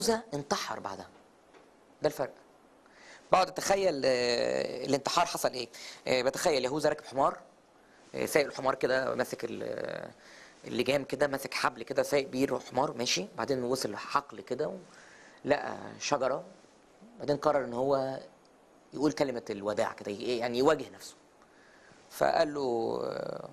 يهوذا انتحر بعدها ده الفرق بقعد اتخيل آه، الانتحار حصل ايه آه، بتخيل يهوذا راكب حمار آه، سايق الحمار كده ماسك ال- آه، اللجام كده ماسك حبل كده سايق بيه حمار ماشي بعدين وصل حقل كده لقى شجره بعدين قرر ان هو يقول كلمه الوداع كده ي- يعني يواجه نفسه فقال له آه،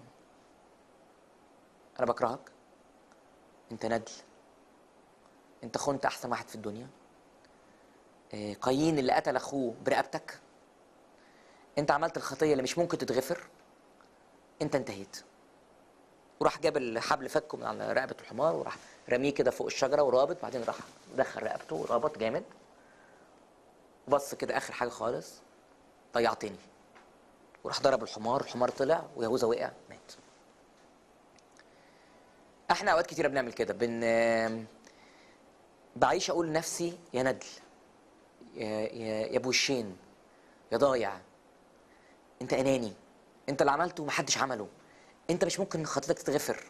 انا بكرهك انت ندل انت خنت احسن واحد في الدنيا آه، قايين اللي قتل اخوه برقبتك انت عملت الخطيه اللي مش ممكن تتغفر انت انتهيت وراح جاب الحبل فكه من على رقبه الحمار وراح رميه كده فوق الشجره ورابط بعدين راح دخل رقبته وربط جامد وبص كده اخر حاجه خالص ضيعتني وراح ضرب الحمار الحمار طلع ويهوذا وقع مات احنا اوقات كتيره بنعمل كده بن بعيش اقول لنفسي يا ندل يا يا يا بوشين يا ضايع انت اناني انت اللي عملته محدش عمله انت مش ممكن خطيتك تتغفر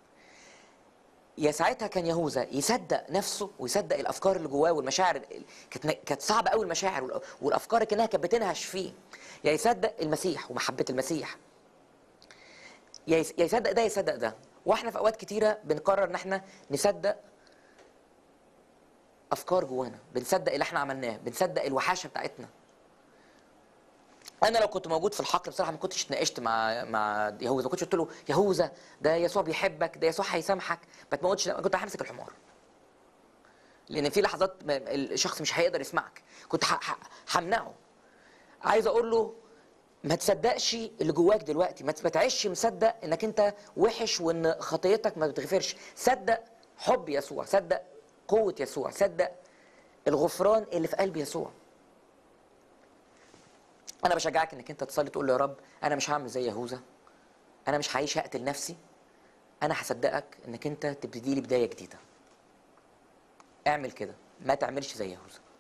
يا ساعتها كان يهوذا يصدق نفسه ويصدق الافكار اللي جواه والمشاعر ال- كانت كانت صعبه قوي المشاعر وال- والافكار كانها كانت بتنهش فيه يا يصدق المسيح ومحبه المسيح يا يس- يا يصدق ده يا يصدق ده واحنا في اوقات كتيره بنقرر ان احنا نصدق افكار جوانا بنصدق اللي احنا عملناه بنصدق الوحاشه بتاعتنا انا لو كنت موجود في الحقل بصراحه ما كنتش اتناقشت مع مع يهوذا ما كنتش قلت له يهوذا ده يسوع بيحبك ده يسوع هيسامحك ما تموتش كنت همسك الحمار لان في لحظات ما- الشخص مش هيقدر يسمعك كنت ح- ح- همنعه عايز اقول له ما تصدقش اللي جواك دلوقتي ما تعيش مصدق انك انت وحش وان خطيتك ما بتغفرش صدق حب يسوع صدق قوة يسوع صدق الغفران اللي في قلب يسوع انا بشجعك انك انت تصلي تقول له يا رب انا مش هعمل زي يهوذا انا مش هعيش اقتل نفسي انا هصدقك انك انت تبتدي لي بدايه جديده اعمل كده ما تعملش زي يهوذا